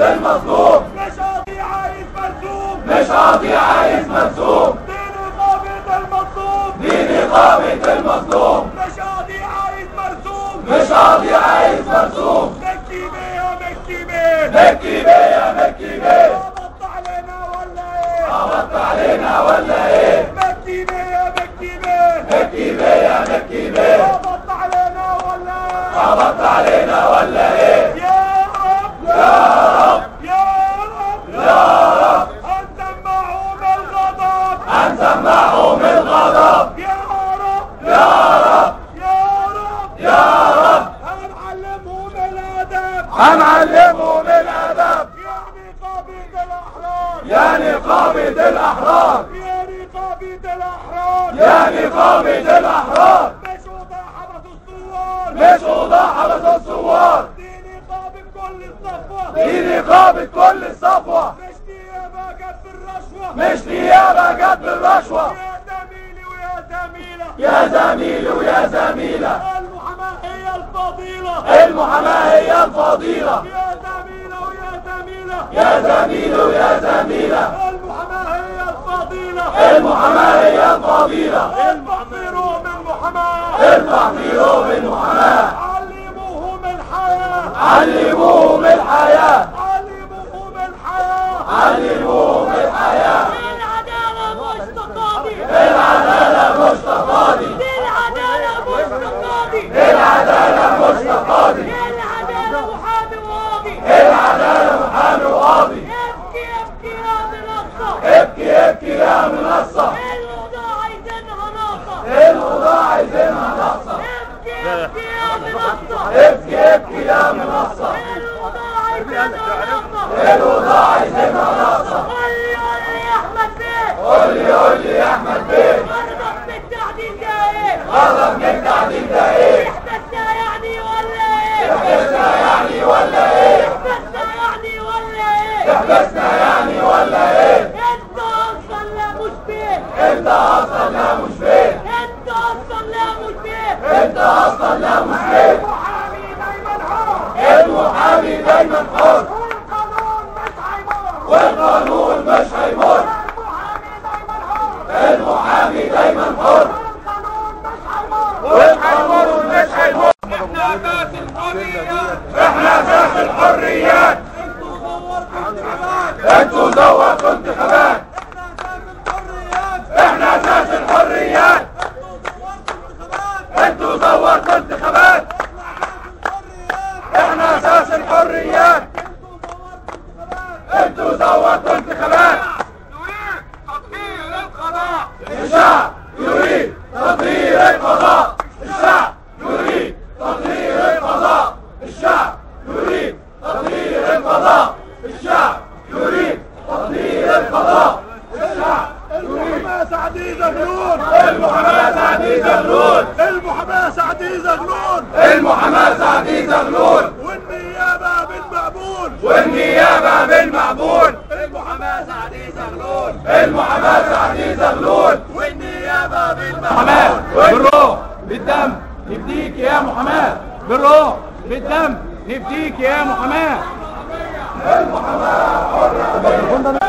المظلوم مش قاضي عايز مرسوم مش قاضي عايز مرسوم دي نقابة المظلوم دي نقابة المظلوم مش قاضي عايز مرسوم مش قاضي عايز مرسوم مكي بيه مكي بيه مكي بيه مكي بيه قبضت علينا ولا ايه قبضت علينا ولا ايه مكي بيه مكي بيه مكي بيه مكي بيه قبضت علينا ولا ايه قبضت علينا ولا ايه يا رب يا رب يا رب يا رب هنسمعهم الغضب هنسمعهم الغضب يا رب يا رب يا رب يا رب هنعلمهم الادب هنعلمهم الادب يا نقابة الاحرار يا نقابة الاحرار يا نقابة الاحرار يا نقابة الاحرار مش وضع حبس الثوار مش وضع حبس الثوار دي نقابة كل الصفوة دي نقابة كل الصفوة مش نيابة جت بالرشوة مش نيابة جت بالرشوة يا زميلي ويا زميلة يا زميلي ويا زميلة المحاماة هي الفضيلة المحاماة هي الفضيلة يا زميلة ويا زميلة يا زميلي ويا زميلة المحاماة هي الفضيلة المحاماة هي الفضيلة ارفع في روم المحاماة ارفع في روم المحاماة علموهم الحياة علموهم الحياة علموهم الحياة علموهم الحياة العدالة مش تقاضي العدالة مش تقاضي العدالة مش تقاضي العدالة مش تقاضي العدالة محامي وقاضي العدالة محامي وقاضي ابكي ابكي يا منصة ابكي ابكي يا منصة الوضع عايزينها ناقصة القضاء عايزينها ناقصة ابكي ابكي يا منصة ابكي ابكي يا منصة الوضع عايزينها ناقصة القضاء عايزينها ناقصة قول لي قول لي يا احمد بيه قول لي قول لي يا احمد بيه غرضك من التعديل ده ايه؟ غضب من التعديل ده ايه احبسنا يعني ولا ايه؟ احبسنا يعني ولا ايه احبسنا يعني ولا ايه؟ احبسنا يعني ولا ايه انت اصلا لا مش بيه انت اصلا لا مش بيه انت اصلا لا مش بيه انت اصلا لا مش بيه المحامي دايما حر المحامي دايما حر والقانون مش هيمر والقانون مش هيمر المحامي دايما حر المحامي دايما حر والقانون مش هيمر والقانون مش هيمر احنا اساس الحريات احنا اساس الحريات انتوا دورتوا انتخابات انتوا زورتوا انتخابات احنا اساس الحريات احنا اساس الحريات انتوا دورتوا انتخابات انتوا زورتوا انتخابات احنا اساس الحريات احنا اساس الحريات انتوا دورتوا انتخابات انتوا زورتوا انتخابات نريد تطهير القضاء الشعب يريد تطهير القضاء الشعب يريد تطهير القضاء الشعب يريد تطهير القضاء الشعب يريد تطهير القضاء الشعب المحاماة سعدي زغلول المحاماة سعدي زغلول المحاماة سعدي زغلول المحاماة سعدي زغلول والنيابة بالمقبول والنيابة بالمقبول المحاماة سعدي زغلول المحاماة سعدي زغلول والنيابة بالمقبول محاماة بالروح بالدم نفديك يا محاماة بالروح بالدم نفديك يا محاماة